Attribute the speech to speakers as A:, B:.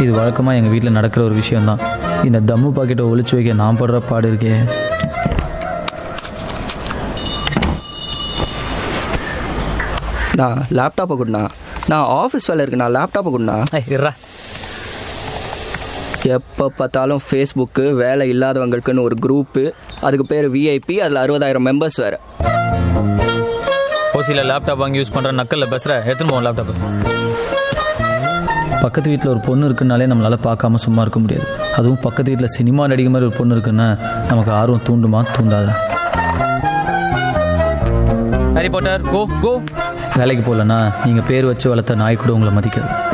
A: இது வழக்கமாக எங்கள் வீட்டில் நடக்கிற ஒரு விஷயம்தான் இந்த தம்மு பாக்கெட்டை ஒளிச்சு வைக்க நான் படுற பாடு இருக்கே
B: நான் லேப்டாப்பை கொடுண்ணா நான் ஆஃபீஸ் வேலை இருக்குண்ணா லேப்டாப்பை கொடுண்ணா
A: ஏய் இருடா
B: எப்போ பார்த்தாலும் ஃபேஸ்புக்கு வேலை இல்லாதவங்களுக்குன்னு ஒரு குரூப்பு அதுக்கு பேர் விஐபி அதில் அறுபதாயிரம் மெம்பர்ஸ் வேறு
A: ஓசியில் லேப்டாப் வாங்கி யூஸ் பண்ணுற நக்கலில் பேசுகிற எடுத்துன்னு போவோம் லேப்டாப் பக்கத்து வீட்டில் ஒரு பொண்ணு இருக்குனாலே நம்மளால் பார்க்காம சும்மா இருக்க முடியாது அதுவும் பக்கத்து வீட்டில் சினிமா நடிகை மாதிரி ஒரு பொண்ணு இருக்குன்னா நமக்கு ஆர்வம் தூண்டுமா தூண்டாதா ஹாரி பாட்டர் கோ கோ வேலைக்கு போகலன்னா நீங்கள் பேர் வச்சு வளர்த்த நாய் கூட உங்களை மதிக்காது